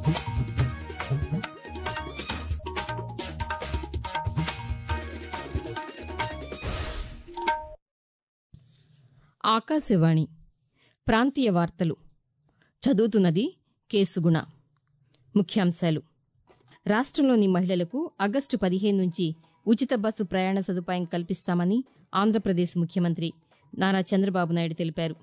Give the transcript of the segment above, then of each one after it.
ఆకాశవాణి ప్రాంతీయ వార్తలు చదువుతున్నది కేసుగుణ ముఖ్యాంశాలు రాష్ట్రంలోని మహిళలకు ఆగస్టు పదిహేను నుంచి ఉచిత బస్సు ప్రయాణ సదుపాయం కల్పిస్తామని ఆంధ్రప్రదేశ్ ముఖ్యమంత్రి నారా చంద్రబాబు నాయుడు తెలిపారు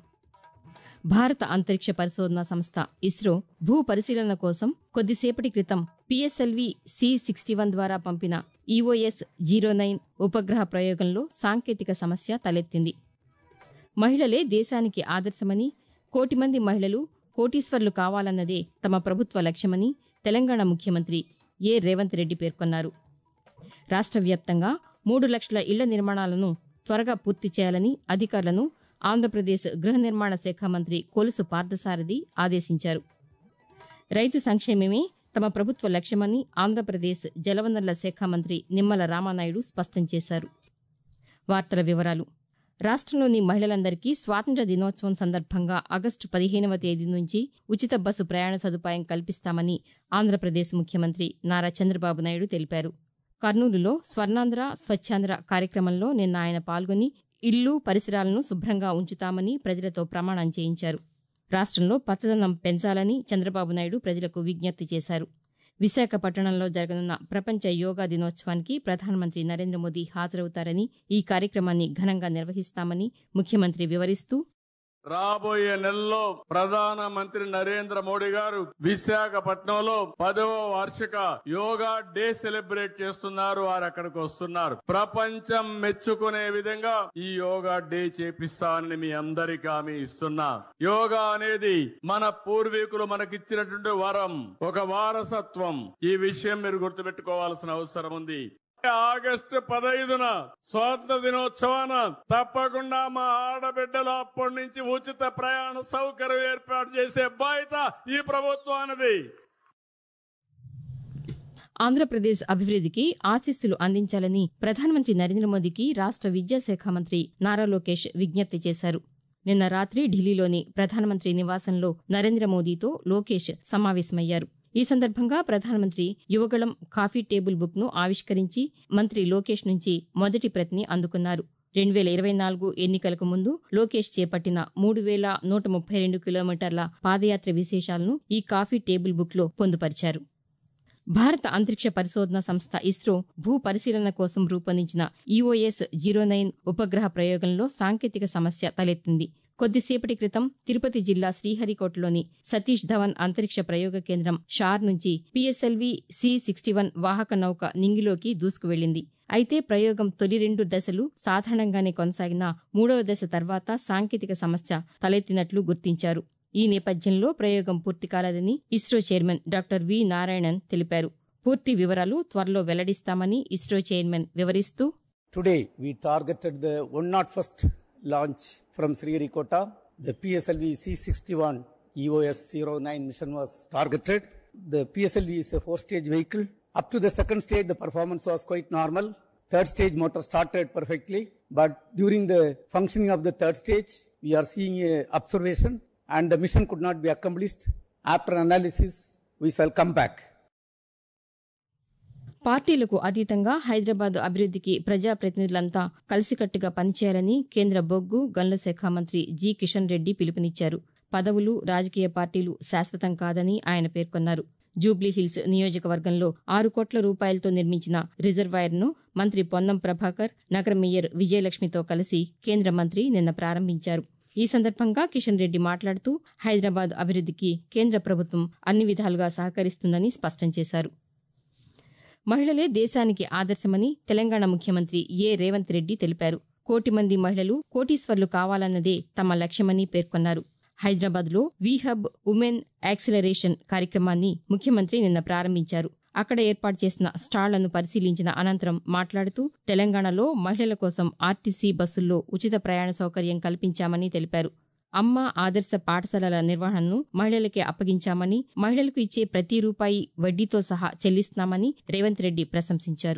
భారత అంతరిక్ష పరిశోధన సంస్థ ఇస్రో భూ పరిశీలన కోసం కొద్దిసేపటి క్రితం పిఎస్ఎల్వి సి సిక్స్టీ వన్ ద్వారా పంపిన ఈఓఎస్ జీరో నైన్ ఉపగ్రహ ప్రయోగంలో సాంకేతిక సమస్య తలెత్తింది మహిళలే దేశానికి ఆదర్శమని కోటి మంది మహిళలు కోటీశ్వర్లు కావాలన్నదే తమ ప్రభుత్వ లక్ష్యమని తెలంగాణ ముఖ్యమంత్రి ఏ రేవంత్ రెడ్డి పేర్కొన్నారు రాష్ట్ర వ్యాప్తంగా మూడు లక్షల ఇళ్ల నిర్మాణాలను త్వరగా పూర్తి చేయాలని అధికారులను ఆంధ్రప్రదేశ్ గృహ నిర్మాణ శాఖ మంత్రి కొలుసు పార్థసారథి ఆదేశించారు రైతు సంక్షేమమే తమ ప్రభుత్వ లక్ష్యమని ఆంధ్రప్రదేశ్ జలవనరుల శాఖ మంత్రి నిమ్మల రామానాయుడు స్పష్టం చేశారు వార్తల వివరాలు రాష్ట్రంలోని మహిళలందరికీ స్వాతంత్ర్య దినోత్సవం సందర్భంగా ఆగస్టు పదిహేనవ తేదీ నుంచి ఉచిత బస్సు ప్రయాణ సదుపాయం కల్పిస్తామని ఆంధ్రప్రదేశ్ ముఖ్యమంత్రి నారా చంద్రబాబు నాయుడు తెలిపారు కర్నూలులో స్వర్ణాంధ్ర స్వచ్ఛాంధ్ర కార్యక్రమంలో నిన్న ఆయన పాల్గొని ఇల్లు పరిసరాలను శుభ్రంగా ఉంచుతామని ప్రజలతో ప్రమాణం చేయించారు రాష్ట్రంలో పచ్చదనం పెంచాలని చంద్రబాబు నాయుడు ప్రజలకు విజ్ఞప్తి చేశారు విశాఖపట్టణంలో జరగనున్న ప్రపంచ యోగా దినోత్సవానికి ప్రధానమంత్రి నరేంద్ర మోదీ హాజరవుతారని ఈ కార్యక్రమాన్ని ఘనంగా నిర్వహిస్తామని ముఖ్యమంత్రి వివరిస్తూ రాబోయే నెలలో ప్రధాన మంత్రి నరేంద్ర మోడీ గారు విశాఖపట్నంలో పదవ వార్షిక యోగా డే సెలబ్రేట్ చేస్తున్నారు వారు అక్కడికి వస్తున్నారు ప్రపంచం మెచ్చుకునే విధంగా ఈ యోగా డే చేపిస్తానని మీ అందరికీ హామీ ఇస్తున్నా యోగా అనేది మన పూర్వీకులు మనకిచ్చినటువంటి వరం ఒక వారసత్వం ఈ విషయం మీరు గుర్తుపెట్టుకోవాల్సిన అవసరం ఉంది ఆగస్టు పదైదున స్వాతంత్ర దినోత్సవాన తప్పకుండా మా ఆడబిడ్డలు అప్పటి నుంచి ఉచిత ప్రయాణ సౌకర్యం ఏర్పాటు చేసే బాధ్యత ఈ ప్రభుత్వానిది ఆంధ్రప్రదేశ్ అభివృద్ధికి ఆశీస్సులు అందించాలని ప్రధానమంత్రి నరేంద్ర మోదీకి రాష్ట్ర విద్యాశాఖ మంత్రి నారా లోకేష్ విజ్ఞప్తి చేశారు నిన్న రాత్రి ఢిల్లీలోని ప్రధానమంత్రి నివాసంలో నరేంద్ర మోదీతో లోకేష్ సమావేశమయ్యారు ఈ సందర్భంగా ప్రధానమంత్రి యువగళం కాఫీ టేబుల్ బుక్ ను ఆవిష్కరించి మంత్రి లోకేష్ నుంచి మొదటి ప్రతిని అందుకున్నారు రెండు వేల ఇరవై నాలుగు ఎన్నికలకు ముందు లోకేష్ చేపట్టిన మూడు వేల నూట ముప్పై రెండు కిలోమీటర్ల పాదయాత్ర విశేషాలను ఈ కాఫీ టేబుల్ బుక్ లో పొందుపరిచారు భారత అంతరిక్ష పరిశోధన సంస్థ ఇస్రో భూ పరిశీలన కోసం రూపొందించిన ఈఓఎస్ జీరో నైన్ ఉపగ్రహ ప్రయోగంలో సాంకేతిక సమస్య తలెత్తింది కొద్దిసేపటి క్రితం తిరుపతి జిల్లా శ్రీహరికోటలోని సతీష్ ధవన్ అంతరిక్ష ప్రయోగ కేంద్రం షార్ నుంచి పిఎస్ఎల్వి సి సిక్స్టీ వన్ వాహక నౌక నింగిలోకి దూసుకువెళ్లింది అయితే ప్రయోగం తొలి రెండు దశలు సాధారణంగానే కొనసాగిన మూడవ దశ తర్వాత సాంకేతిక సమస్య తలెత్తినట్లు గుర్తించారు ఈ నేపథ్యంలో ప్రయోగం పూర్తి కాలేదని ISRO chairman doctor V Narayanan తెలిపారు పూర్తి వివరాలు త్వరలో వెల్లడిస్తామని ఇస్రో చైర్మన్ వివరిస్తూ Today, we targeted the 101st launch from Sriharikota. The PSLV C61 EOS 09 mission was targeted. The PSLV is a four-stage vehicle. Up to the second stage, the performance was quite normal. Third stage motor started perfectly, but during the functioning of the third stage, we are seeing a observation and the mission could not be accomplished. After analysis, we shall come back. పార్టీలకు అతీతంగా హైదరాబాద్ అభివృద్ధికి ప్రజాప్రతినిధులంతా కలిసికట్టుగా పనిచేయాలని కేంద్ర బొగ్గు గనుల శాఖ మంత్రి జి కిషన్ రెడ్డి పిలుపునిచ్చారు పదవులు రాజకీయ పార్టీలు శాశ్వతం కాదని ఆయన పేర్కొన్నారు జూబ్లీహిల్స్ నియోజకవర్గంలో ఆరు కోట్ల రూపాయలతో నిర్మించిన రిజర్వాయర్ను మంత్రి పొన్నం ప్రభాకర్ నగర మేయర్ విజయలక్ష్మితో కలిసి కేంద్ర మంత్రి నిన్న ప్రారంభించారు ఈ సందర్భంగా కిషన్ రెడ్డి మాట్లాడుతూ హైదరాబాద్ అభివృద్ధికి కేంద్ర ప్రభుత్వం అన్ని విధాలుగా సహకరిస్తుందని స్పష్టం చేశారు మహిళలే దేశానికి ఆదర్శమని తెలంగాణ ముఖ్యమంత్రి ఏ రేవంత్ రెడ్డి తెలిపారు కోటి మంది మహిళలు కోటీశ్వర్లు కావాలన్నదే తమ లక్ష్యమని పేర్కొన్నారు హైదరాబాద్లో వీహబ్ ఉమెన్ యాక్సిలరేషన్ కార్యక్రమాన్ని ముఖ్యమంత్రి నిన్న ప్రారంభించారు అక్కడ ఏర్పాటు చేసిన స్టాళ్లను పరిశీలించిన అనంతరం మాట్లాడుతూ తెలంగాణలో మహిళల కోసం ఆర్టీసీ బస్సుల్లో ఉచిత ప్రయాణ సౌకర్యం కల్పించామని తెలిపారు అమ్మ ఆదర్శ పాఠశాలల నిర్వహణను మహిళలకే అప్పగించామని మహిళలకు ఇచ్చే ప్రతి రూపాయి వడ్డీతో సహా చెల్లిస్తున్నామని రేవంత్ రెడ్డి ప్రశంసించారు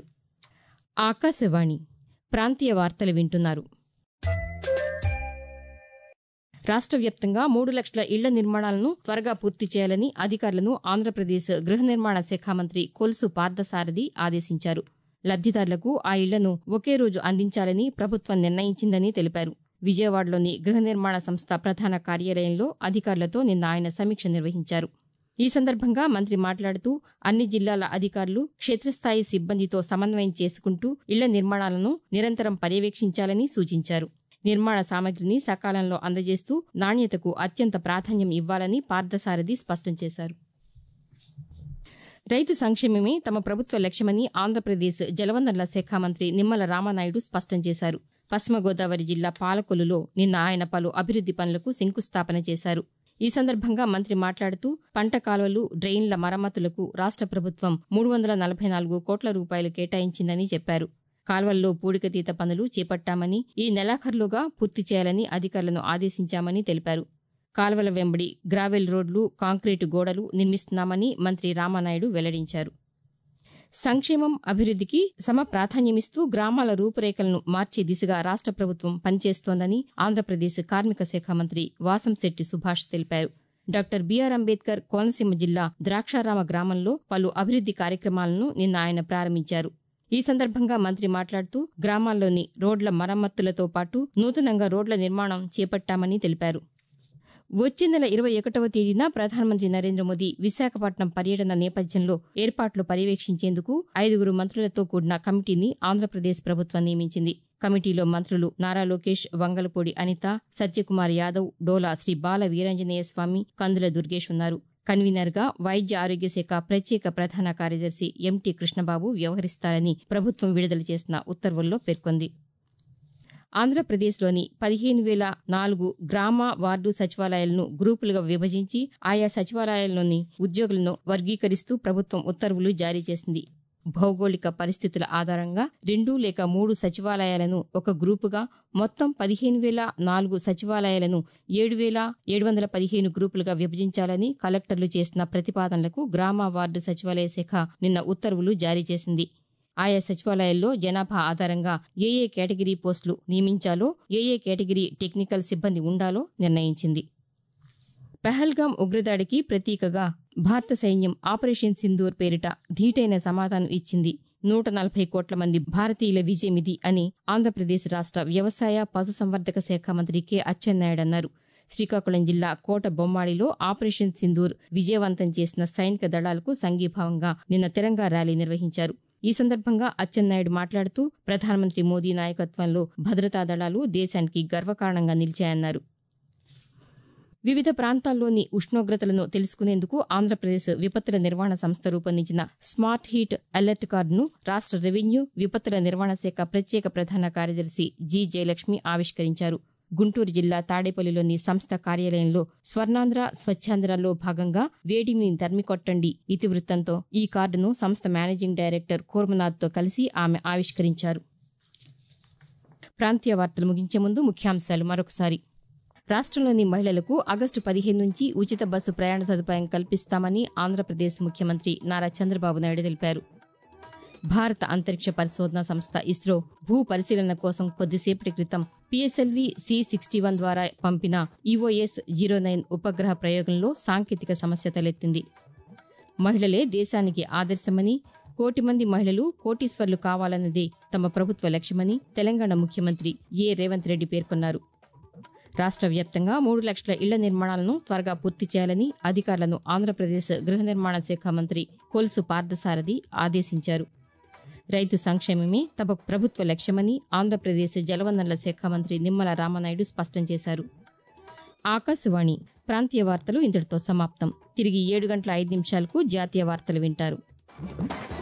ఆకాశవాణి ప్రాంతీయ వార్తలు వింటున్నారు రాష్ట్ర వ్యాప్తంగా మూడు లక్షల ఇళ్ల నిర్మాణాలను త్వరగా పూర్తి చేయాలని అధికారులను ఆంధ్రప్రదేశ్ గృహ నిర్మాణ శాఖ మంత్రి కొలుసు పార్థసారథి ఆదేశించారు లబ్దిదారులకు ఆ ఇళ్లను ఒకే రోజు అందించాలని ప్రభుత్వం నిర్ణయించిందని తెలిపారు విజయవాడలోని గృహ నిర్మాణ సంస్థ ప్రధాన కార్యాలయంలో అధికారులతో నిన్న ఆయన సమీక్ష నిర్వహించారు ఈ సందర్భంగా మంత్రి మాట్లాడుతూ అన్ని జిల్లాల అధికారులు క్షేత్రస్థాయి సిబ్బందితో సమన్వయం చేసుకుంటూ ఇళ్ల నిర్మాణాలను నిరంతరం పర్యవేక్షించాలని సూచించారు నిర్మాణ సామగ్రిని సకాలంలో అందజేస్తూ నాణ్యతకు అత్యంత ప్రాధాన్యం ఇవ్వాలని పార్థసారథి స్పష్టం చేశారు రైతు సంక్షేమమే తమ ప్రభుత్వ లక్ష్యమని ఆంధ్రప్రదేశ్ జలవనరుల శాఖ మంత్రి నిమ్మల రామానాయుడు స్పష్టం చేశారు పశ్చిమ గోదావరి జిల్లా పాలకొల్లులో నిన్న ఆయన పలు అభివృద్ది పనులకు శంకుస్థాపన చేశారు ఈ సందర్భంగా మంత్రి మాట్లాడుతూ పంట కాలువలు డ్రైన్ల మరమ్మతులకు రాష్ట ప్రభుత్వం మూడు వందల నలభై నాలుగు కోట్ల రూపాయలు కేటాయించిందని చెప్పారు కాల్వల్లో పూడికతీత పనులు చేపట్టామని ఈ నెలాఖరులోగా పూర్తి చేయాలని అధికారులను ఆదేశించామని తెలిపారు కాల్వల వెంబడి గ్రావెల్ రోడ్లు కాంక్రీటు గోడలు నిర్మిస్తున్నామని మంత్రి రామానాయుడు వెల్లడించారు సంక్షేమం అభివృద్దికి సమ ప్రాధాన్యమిస్తూ గ్రామాల రూపురేఖలను మార్చే దిశగా రాష్ట ప్రభుత్వం పనిచేస్తోందని ఆంధ్రప్రదేశ్ కార్మిక శాఖ మంత్రి వాసంశెట్టి సుభాష్ తెలిపారు డాక్టర్ బీఆర్ అంబేద్కర్ కోనసీమ జిల్లా ద్రాక్షారామ గ్రామంలో పలు అభివృద్ది కార్యక్రమాలను నిన్న ఆయన ప్రారంభించారు ఈ సందర్భంగా మంత్రి మాట్లాడుతూ గ్రామాల్లోని రోడ్ల మరమ్మతులతో పాటు నూతనంగా రోడ్ల నిర్మాణం చేపట్టామని తెలిపారు వచ్చే నెల ఇరవై ఒకటవ తేదీన ప్రధానమంత్రి నరేంద్ర మోదీ విశాఖపట్నం పర్యటన నేపథ్యంలో ఏర్పాట్లు పర్యవేక్షించేందుకు ఐదుగురు మంత్రులతో కూడిన కమిటీని ఆంధ్రప్రదేశ్ ప్రభుత్వం నియమించింది కమిటీలో మంత్రులు నారా లోకేష్ వంగలపూడి అనిత సత్యకుమార్ యాదవ్ డోలా శ్రీ బాల వీరాంజనేయ స్వామి కందుల దుర్గేష్ ఉన్నారు కన్వీనర్గా వైద్య ఆరోగ్య శాఖ ప్రత్యేక ప్రధాన కార్యదర్శి ఎంటీ కృష్ణబాబు వ్యవహరిస్తారని ప్రభుత్వం విడుదల చేసిన ఉత్తర్వుల్లో పేర్కొంది ఆంధ్రప్రదేశ్లోని పదిహేను వేల నాలుగు గ్రామ వార్డు సచివాలయాలను గ్రూపులుగా విభజించి ఆయా సచివాలయాల్లోని ఉద్యోగులను వర్గీకరిస్తూ ప్రభుత్వం ఉత్తర్వులు జారీ చేసింది భౌగోళిక పరిస్థితుల ఆధారంగా రెండు లేక మూడు సచివాలయాలను ఒక గ్రూపుగా మొత్తం పదిహేను వేల నాలుగు సచివాలయాలను ఏడు వేల ఏడు వందల పదిహేను గ్రూపులుగా విభజించాలని కలెక్టర్లు చేసిన ప్రతిపాదనలకు గ్రామ వార్డు సచివాలయ శాఖ నిన్న ఉత్తర్వులు జారీ చేసింది ఆయా సచివాలయాల్లో జనాభా ఆధారంగా ఏ ఏ కేటగిరీ పోస్టులు నియమించాలో ఏ ఏ కేటగిరీ టెక్నికల్ సిబ్బంది ఉండాలో నిర్ణయించింది పెహల్గాం ఉగ్రదాడికి ప్రతీకగా భారత సైన్యం ఆపరేషన్ సింధూర్ పేరిట ధీటైన సమాధానం ఇచ్చింది నూట నలభై కోట్ల మంది భారతీయుల విజయమిది అని ఆంధ్రప్రదేశ్ రాష్ట వ్యవసాయ పశుసంవర్ధక శాఖ మంత్రి కె అచ్చెన్నాయుడు అన్నారు శ్రీకాకుళం జిల్లా కోట బొమ్మాడిలో ఆపరేషన్ సింధూర్ విజయవంతం చేసిన సైనిక దళాలకు సంఘీభావంగా నిన్న తిరంగా ర్యాలీ నిర్వహించారు ఈ సందర్భంగా అచ్చెన్నాయుడు మాట్లాడుతూ ప్రధానమంత్రి మోదీ నాయకత్వంలో భద్రతా దళాలు దేశానికి గర్వకారణంగా నిలిచాయన్నారు వివిధ ప్రాంతాల్లోని ఉష్ణోగ్రతలను తెలుసుకునేందుకు ఆంధ్రప్రదేశ్ విపత్తుల నిర్వహణ సంస్థ రూపొందించిన స్మార్ట్ హీట్ అలర్ట్ కార్డును రాష్ట రెవెన్యూ విపత్తుల నిర్వహణ శాఖ ప్రత్యేక ప్రధాన కార్యదర్శి జి జయలక్ష్మి ఆవిష్కరించారు గుంటూరు జిల్లా తాడేపల్లిలోని సంస్థ కార్యాలయంలో స్వర్ణాంధ్ర స్వచ్ఛాంధ్రలో భాగంగా వేడిని తరిమికొట్టండి ఇతివృత్తంతో ఈ కార్డును సంస్థ మేనేజింగ్ డైరెక్టర్ కూర్మనాథ్తో కలిసి ఆమె ఆవిష్కరించారు ప్రాంతీయ వార్తలు ముగించే ముందు ముఖ్యాంశాలు మరొకసారి రాష్ట్రంలోని మహిళలకు ఆగస్టు పదిహేను నుంచి ఉచిత బస్సు ప్రయాణ సదుపాయం కల్పిస్తామని ఆంధ్రప్రదేశ్ ముఖ్యమంత్రి నారా చంద్రబాబు నాయుడు తెలిపారు భారత అంతరిక్ష పరిశోధన సంస్థ ఇస్రో భూ పరిశీలన కోసం కొద్దిసేపటి క్రితం పిఎస్ఎల్వి సి సిక్స్టీ వన్ ద్వారా పంపిన ఈఓఎస్ జీరో నైన్ ఉపగ్రహ ప్రయోగంలో సాంకేతిక సమస్య తలెత్తింది మహిళలే దేశానికి ఆదర్శమని కోటి మంది మహిళలు కోటీశ్వర్లు కావాలన్నదే తమ ప్రభుత్వ లక్ష్యమని తెలంగాణ ముఖ్యమంత్రి ఏ రేవంత్ రెడ్డి పేర్కొన్నారు రాష్ట్ర వ్యాప్తంగా మూడు లక్షల ఇళ్ల నిర్మాణాలను త్వరగా పూర్తి చేయాలని అధికారులను ఆంధ్రప్రదేశ్ గృహ నిర్మాణ శాఖ మంత్రి కొలుసు పార్థసారథి ఆదేశించారు రైతు సంక్షేమమే తమ ప్రభుత్వ లక్ష్యమని ఆంధ్రప్రదేశ్ జలవనరుల శాఖ మంత్రి నిమ్మల రామనాయుడు స్పష్టం చేశారు ఆకాశవాణి ప్రాంతీయ వార్తలు ఇంతటితో సమాప్తం తిరిగి ఏడు గంటల ఐదు నిమిషాలకు జాతీయ వార్తలు వింటారు